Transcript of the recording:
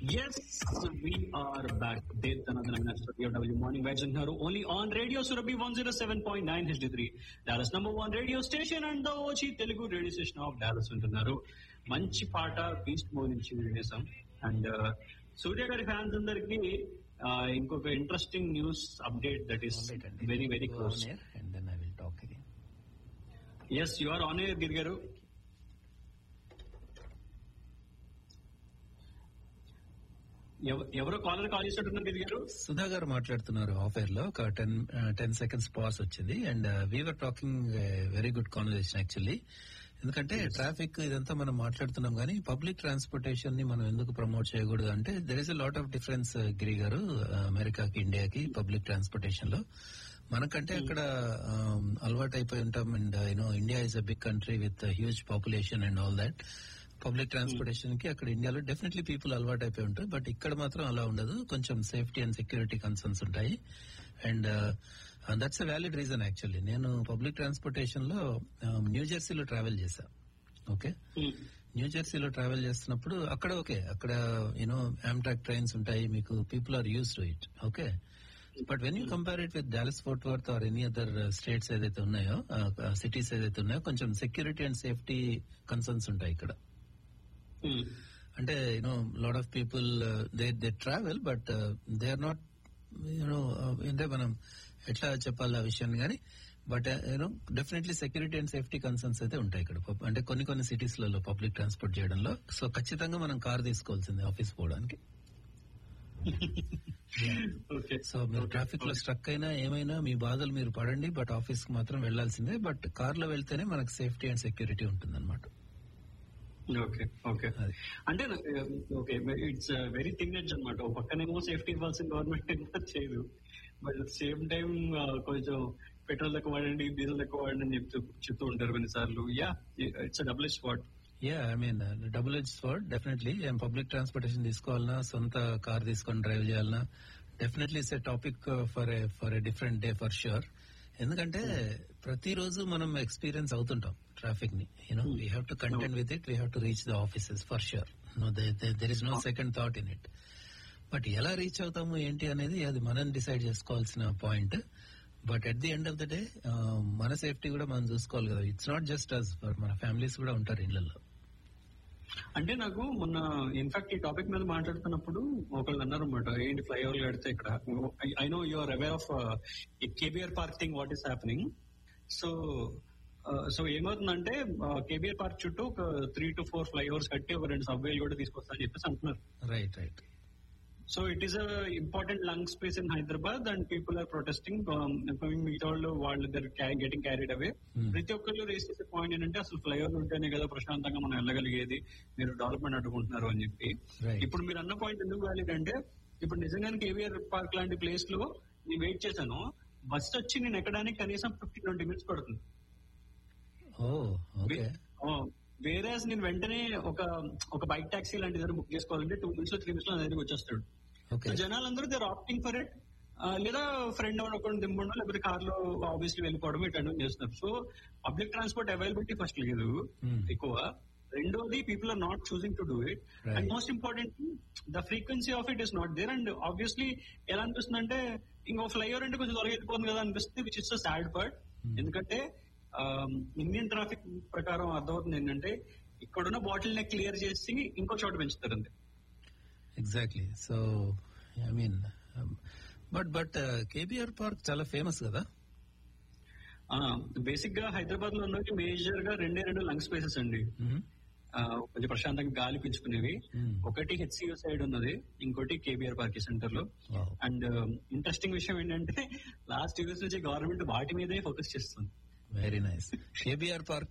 Yes, we are back with another episode of W Morning Vibes and here only on Radio Surabhi 107.9 HD3, Dallas number one radio station and the OG Telugu radio station of Dallas ఉంటున్నారు మంచి పాట beast move నుంచి వినేసాం and సూర్య గారి fans అందరికి ఇంకొక interesting news update that is very very close and then I will talk again. Yes you are on air Giri garu ఎవ- ఎవరో caller call చేసినట్టున్నారు గిరి గారు సుధా గారు మాట్లాడుతున్నారు ఆఫ్ ఎయిర్ లో ఒక టెన్ టెన్ సెకండ్స్ పాస్ వచ్చింది and we are talking very good conversation actually ఎందుకంటే ట్రాఫిక్ ఇదంతా మనం మాట్లాడుతున్నాం కానీ పబ్లిక్ ట్రాన్స్పోర్టేషన్ ని మనం ఎందుకు ప్రమోట్ చేయకూడదు అంటే there is a lot of difference Giri garu అమెరికాకి ఇండియాకి పబ్లిక్ ట్రాన్స్పోర్టేషన్ లో మనకంటే అక్కడ అలవాటు అయిపోయి ఉంటాం and you know India is a big country with huge population and all that public transportation కి అక్కడ ఇండియాలో డెఫినెట్లీ పీపుల్ అలవాటు అయిపోయి ఉంటారు బట్ ఇక్కడ మాత్రం అలా ఉండదు కొంచెం సేఫ్టీ అండ్ సెక్యూరిటీ కన్సర్న్స్ ఉంటాయి and that's a valid reason actually నేను పబ్లిక్ ట్రాన్స్పోర్టేషన్ లో న్యూ జెర్సీలో ట్రావెల్ చేశా ఓకే న్యూ జెర్సీలో ట్రావెల్ చేస్తున్నప్పుడు అక్కడ ఓకే అక్కడ యూనో ఆమ్ట్రాక్ ట్రైన్స్ ఉంటాయి మీకు people are use to it okay but when you compare it with Dallas Fort Worth or any other states ఏదైతే ఉన్నాయో సిటీస్ ఏదైతే ఉన్నాయో కొంచెం సెక్యూరిటీ అండ్ సేఫ్టీ కన్సర్న్స్ ఉంటాయి ఇక్కడ అంటే you know lot of people they they travel but they are not you know అంటే మనం ఎట్లా చెప్పాలి ఆ విషయాన్ని కానీ but you know definitely security and safety concerns అయితే ఉంటాయి ఇక్కడ పబ్- అంటే కొన్ని కొన్ని సిటీస్ లలో పబ్లిక్ ట్రాన్స్పోర్ట్ చేయడంలో సో ఖచ్చితంగా మనం కార్ తీసుకోవాల్సిందే ఆఫీస్ పోవడానికి ఓకే సో మీరు ట్రాఫిక్ లో స్ట్రక్ అయినా ఏమైనా మీ బాధలు మీరు పడండి బట్ ఆఫీస్ కి మాత్రం వెళ్లాల్సిందే బట్ కార్ లో వెళ్తేనే మనకు సేఫ్టీ అండ్ సెక్యూరిటీ ఉంటుంది ఓకే ఓకే అది. అంటే okay it's very thing edge అనమాట ఒక పక్కనేమో సేఫ్టీ ఇవ్వాల్సిన గవర్నమెంట్ ఎంత చేయదు బట్ అట్ సేమ్ టైం కొంచెం పెట్రోల్ తక్కువ వాడండి డీజిల్ తక్కువ వాడండి అని చెప్తూ చెప్తూ ఉంటారు కొన్నిసార్లు yeah it's double spot yeah I mean double H word definitely public transportation తీసుకోవాలన్నా సొంత కార్ తీసుకొని డ్రైవ్ చేయాలన్నా definitely it's a topic for a for a different day for sure ఎందుకంటే ప్రతిరోజు మనం ఎక్స్పీరియన్స్ అవుతుంటాం ట్రాఫిక్ ని you know we have to content with it we have to reach the offices for sure no there is no second thought in it but ఎలా reach అవుతాము ఏంటి అనేది అది మనం డిసైడ్ చేసుకోవాల్సిన point but at the end of the day మన safety కూడా మనం చూసుకోవాలి కదా ఇట్స్ నాట్ జస్ట్ అస్ మన ఫ్యామిలీస్ కూడా ఉంటారు ఇళ్లలో అంటే నాకు మొన్న ఇన్ఫాక్ట్ ఈ టాపిక్ మీద మాట్లాడుతున్నప్పుడు ఒకళ్ళు అన్నారు అనమాట ఏంటి ఫ్లైఓవర్ కడితే ఇక్కడ I know you are aware of KBR park thing what is happening so so ఏమవుతుందంటే కేబిఆర్ పార్క్ చుట్టూ ఒక త్రీ టు ఫోర్ ఫ్లైఓవర్స్ కట్టి ఒక రెండు సబ్వేలు కూడా తీసుకొస్తా అని చెప్పేసి అంటున్నారు right right so it is a important lung space in Hyderabad and people are protesting మిగతా వాళ్ళు వాళ్ళు they're getting carried away Hmm. ప్రతి ఒక్కళ్ళు రేస్ చేసే పాయింట్ ఏంటంటే అసలు ఫ్లైఓవర్ ఉంటేనే కదా ప్రశాంతంగా మనం వెళ్ళగలిగేది మీరు డెవలప్మెంట్ అడ్డుకుంటున్నారు అని చెప్పి Right. ఇప్పుడు మీరు అన్న పాయింట్ ఎందుకు వ్యాలిడ్ అంటే ఇప్పుడు నిజంగానే కేవీఆర్ పార్క్ లాంటి ప్లేస్ లో నేను వెయిట్ చేశాను బస్ వచ్చి నేను ఎక్కడానికి కనీసం ఫిఫ్టీ ట్వంటీ మినిట్స్ పడుతుంది ఓ ఓకే వేరే నేను వెంటనే ఒక ఒక బైక్ టాక్సీ లాంటి ఏదైనా బుక్ చేసుకోవాలంటే టూ మినిట్స్ త్రీ మినిట్స్ లో నా దగ్గరికి వచ్చేస్తాడు ఓకే సో జనాలందరూ దేర్ ఆప్టింగ్ ఫర్ ఇట్ లేదా ఫ్రెండ్ ఒకటి దింపడం లేకపోతే కార్ లో ఆబ్వియస్లీ వెళ్ళిపోవడం ఇట్లాంటివి చేస్తున్నారు so public transport availability first లేదు Hmm. ఎక్కువ రెండోది people are not choosing to do it Right. And most important the frequency of it is not there and obviously ఎలా అనిపిస్తుంది అంటే ఇంకో ఫ్లైఓవర్ అంటే కొంచెం త్వరగా వెళ్ళిపోతుంది కదా అనిపిస్తుంది విచ్ ఇస్ సాడ్ పార్ట్ ఎందుకంటే ఇండియన్ ట్రాఫిక్ ప్రకారం అర్థమవుతుంది ఏంటంటే ఇక్కడున్న బాటిల్ ని క్లియర్ చేసి ఇంకో చోట పెంచుతారు అంతే exactly so I mean but but KBR park చాలా ఫేమస్ కదా బేసిక్ గా హైదరాబాద్ లో ఉన్నవి మేజర్ గా రెండే రెండు లంగ్ స్పేసెస్ అండి Mhm. ఆ, కొంచెం ప్రశాంతంగా గాలి పీల్చుకునేవి Hmm. ఒకటి హెచ్సియు సైడ్ ఉన్నది ఇంకోటి కేబిఆర్ పార్క్ సెంటర్ లో Wow. అండ్ ఇంట్రెస్టింగ్ విషయం ఏంటంటే లాస్ట్ ఇయర్స్ నుంచి గవర్నమెంట్ వాటి మీదే ఫోకస్ చేస్తుంది వెరీ నైస్ కేబిఆర్ పార్క్